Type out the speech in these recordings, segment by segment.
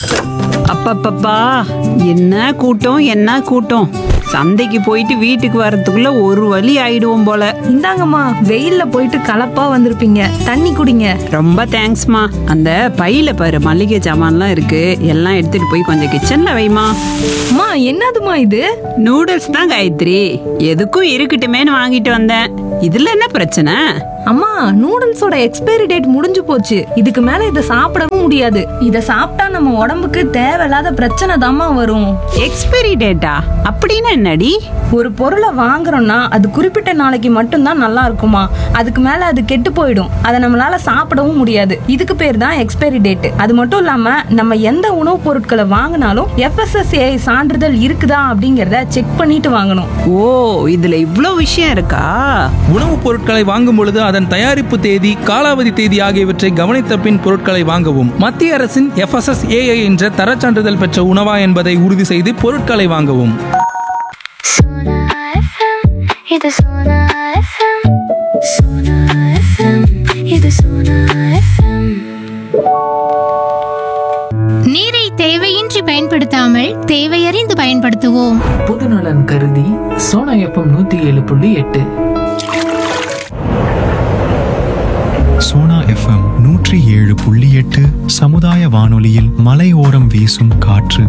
அப்பப்பப்பா என்ன கூட்டம் என்ன கூட்டம் சந்தைக்கு போயிட்டு வீட்டுக்கு வர்றதுக்குள்ள ஒரு வழி ஆயிடுவோம் போல இந்தாங்கம்மா வெயில்ல போயிட்டு கலப்பா வந்திருப்பீங்க தண்ணி குடிங்க ரொம்ப தேங்க்ஸ்மா அந்த பையில பாரு மளிகை சாமான்லாம் இருக்கு எல்லாம் எடுத்துட்டு போய் கொஞ்சம் கிச்சன்ல வைமா அம்மா என்னதுமா இது நூடுல்ஸ் தான் காயத்ரி எதுக்கும் இருக்கட்டுமேன்னு வாங்கிட்டு வந்தேன் இதுல என்ன பிரச்சனை அம்மா நூடுல்ஸோட எக்ஸ்பைரி டேட் முடிஞ்சு போச்சு இதுக்கு மேல இதை சாப்பிடவும் முடியாது இத சாப்பிட்டா நம்ம உடம்புக்கு தேவையில்லாத பிரச்சனை தாம்மா வரும் எக்ஸ்பைரி டேட்டா அப்படின்னு என்னடி ஒரு பொருளை வாங்குறோம்னா அது குறிப்பிட்ட நாளைக்கு மட்டும்தான் நல்லா இருக்குமா அதுக்கு மேல அது கெட்டு போயிடும் அதை நம்மளால சாப்பிடவும் முடியாது இதுக்கு பேர் தான் எக்ஸ்பைரி டேட் அது மட்டும் இல்லாம நம்ம எந்த உணவுப் பொருட்களை வாங்கினாலும் எஃப்எஸ்எஸ்ஏ சான்றிதழ் இருக்குதா அப்படிங்கறத செக் பண்ணிட்டு வாங்கணும் ஓ இதுல இவ்ளோ விஷயம் இருக்கா உணவுப் பொருட்களை வாங்கும் பொழுது அதன் தயாரிப்பு தேதி காலாவதி தேதி ஆகியவற்றை கவனித்த பின் பொருட்களை வாங்கவும் மத்திய அரசின் எஃப்எஸ்எஸ்ஏஐ என்ற தரச் சான்றிதழ் பெற்ற உணவா என்பதை உறுதி செய்து பொருட்களை வாங்கவும் Sona FM, இது Sona FM. Sona FM, இது Sona FM. நீரை தேவையின்றி பயன்படுத்தாமல் தேவையறிந்து பயன்படுத்துவோம் பொதுநலன் கருதி சோனா எஃப்எம் நூத்தி ஏழு புள்ளி எட்டு சோனா எஃப்எம் நூற்றி ஏழு புள்ளி எட்டு சமுதாய வானொலியில் மலையோரம் வீசும் காற்று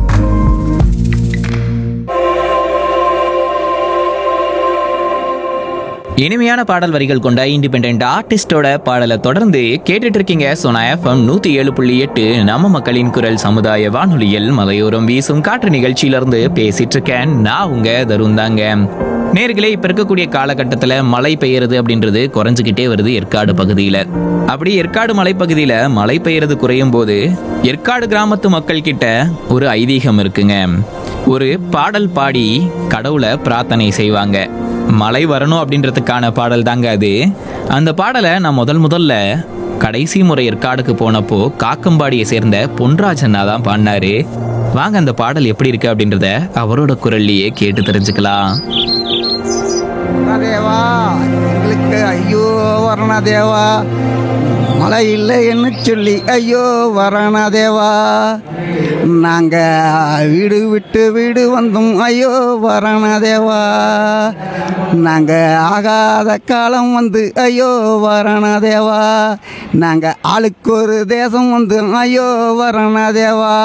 இனிமையான பாடல் வரிகள் கொண்ட இண்டிபெண்ட் ஆர்டிஸ்டோட பாடலை தொடர்ந்து கேட்டுட்டு இருக்கீங்க சோனா எஃப்எம் நூத்தி ஏழு புள்ளி எட்டு நம்ம மக்களின் குரல் சமுதாய வானொலியில் மலையோரம் வீசும் காற்று நிகழ்ச்சியில இருந்து பேசிட்டு இருக்கேன் நான் உங்க தருண் தாங்க நேர்களே இப்ப இருக்கக்கூடிய காலகட்டத்துல மழை பெய்யறது அப்படின்றது குறைஞ்சுக்கிட்டே வருது ஏற்காடு பகுதியில அப்படி ஏற்காடு மலைப்பகுதியில மழை பெய்யறது குறையும் போது ஏற்காடு கிராமத்து மக்கள் கிட்ட ஒரு ஐதீகம் இருக்குங்க ஒரு பாடல் பாடி கடவுளை பிரார்த்தனை செய்வாங்க மழை வரணும் அப்படின்றதுக்கான பாடல் தாங்க அது அந்த பாடலை நான் முதல் முதல்ல கடைசி முறை ஏற்காடுக்கு போனப்போ காக்கம்பாடியை சேர்ந்த பொன்ராஜ் அண்ணா தான் பாடினாரு வாங்க அந்த பாடல் எப்படி இருக்கு அப்படின்றத அவரோட குரல்லையே கேட்டு தெரிஞ்சுக்கலாம் தேவா எங்களுக்கு ஐயோ வரண தேவா மழை இல்லைன்னு சொல்லி ஐயோ வரண தேவா நாங்கள் வீடு விட்டு வீடு வந்தோம் ஐயோ வரண தேவா நாங்கள் ஆகாத காலம் வந்து ஐயோ வரண தேவா நாங்கள் ஆளுக்கு ஒரு தேசம் வந்து ஐயோ வரண தேவா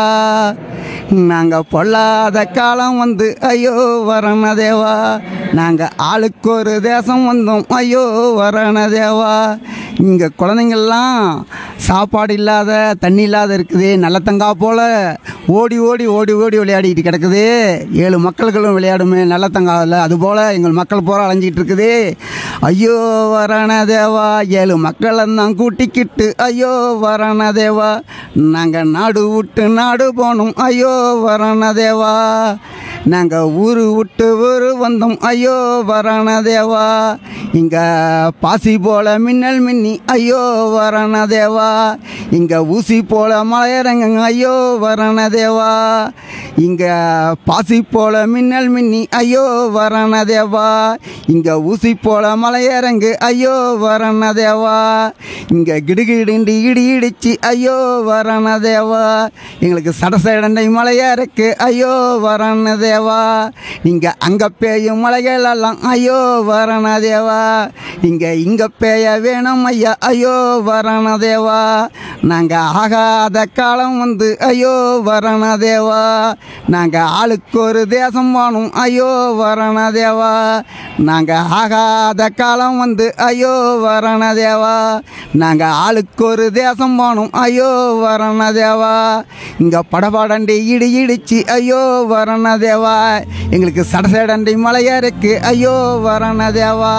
நாங்கள் பொல்லாத காலம் வந்து ஐயோ வரண தேவா நாங்கள் ஆளுக்கு ஒரு தேசம் வந்தோம் ஐயோ வரண தேவா இங்கே குழந்தைங்கள்லாம் சாப்பாடு இல்லாத தண்ணி இல்லாத இருக்குது நல்லத்தங்கா போல் ஓடி ஓடி ஓடி ஓடி விளையாடிட்டு கிடக்குது ஏழு மக்கள்களும் விளையாடுமே நல்லத்தங்காவில் அதுபோல் எங்கள் மக்கள் பூரா அலைஞ்சிட்டு இருக்குது ஐயோ வரண தேவா ஏழு மக்களெல்லாம் கூட்டிக்கிட்டு ஐயோ வரண தேவா நாங்கள் நாடு விட்டு நாடு போனோம் ஐயோ வரண தேவா நாங்கள் ஊரு விட்டு ஊரு வந்தோம் ஐயோ வரண தேவா இங்கே பாசி போல மின்னல் மின்னி ஐயோ வரண தேவா இங்கே ஊசி போல மலையரங்க ஐயோ வரண தேவா இங்கே பாசி போல மின்னல் மின்னி ஐயோ வரண தேவா இங்கே ஊசி போல மலையரங்கு ஐயோ வரண தேவா இங்கே கிடுகிடுண்டு இடி இடிச்சு ஐயோ வரண தேவா எங்களுக்கு சடசடண்டை மலையா இருக்கு ஐயோ வரண தேவா இங்கே அங்கே பேயும் மலைகள் எல்லாம் ஐயோ வரண தேவா இங்கே இங்கே பேய வேணும் ஐயா ஐயோ வரண தேவா நாங்கள் ஆகாத காலம் வந்து ஐயோ வரண தேவா நாங்கள் ஆளுக்கு ஒரு தேசம் வாணும் ஐயோ வரண தேவா நாங்கள் ஆகாத காலம் வந்து ஐயோ வரண தேவா நாங்கள் ஆளுக்கு ஒரு தேசம் போனோம் ஐயோ வரண தேவா இங்கே படபடண்டி இடி இடிச்சு ஐயோ வரண தேவா எங்களுக்கு சடசடண்டி மலையா இருக்கு ஐயோ வரண தேவா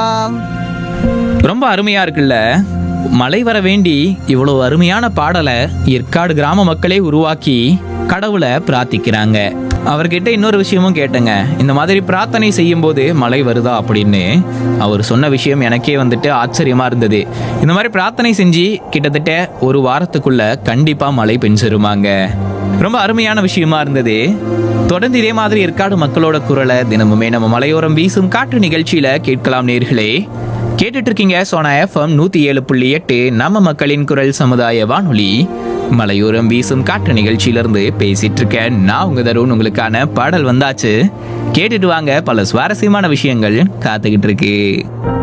ரொம்ப அருமையா இருக்குல்ல மழை வர வேண்டி இவ்வளவு அருமையான பாடலை ஏற்காடு கிராம மக்களே உருவாக்கி கடவுளை பிரார்த்திக்கிறாங்க அவர்கிட்ட இன்னொரு விஷயமும் கேட்டேங்க இந்த மாதிரி பிரார்த்தனை செய்யும் போது மழை வருதா அப்படின்னு அவர் சொன்ன விஷயம் எனக்கே வந்துட்டு ஆச்சரியமா இருந்தது இந்த மாதிரி பிரார்த்தனை செஞ்சு கிட்டத்தட்ட ஒரு வாரத்துக்குள்ள கண்டிப்பா மழை பெஞ்சிருமாங்க ரொம்ப அருமையான விஷயமா இருந்தது தொடர்ந்து இதே மாதிரி ஏற்காடு மக்களோட குரலை தினமுமே நம்ம மலையோரம் வீசும் காற்று நிகழ்ச்சியில கேட்கலாம் நேர்களே கேட்டுட்டு இருக்கீங்க சோனா எஃப்எம் நூத்தி ஏழு புள்ளி எட்டு நம்ம மக்களின் குரல் சமுதாய வானொலி மலையோரம் வீசும் காற்று நிகழ்ச்சியிலிருந்து பேசிட்டு இருக்கேன் நான் உங்க தருண் உங்களுக்கான பாடல் வந்தாச்சு கேட்டுட்டு வாங்க பல சுவாரஸ்யமான விஷயங்கள் காத்துக்கிட்டு இருக்கு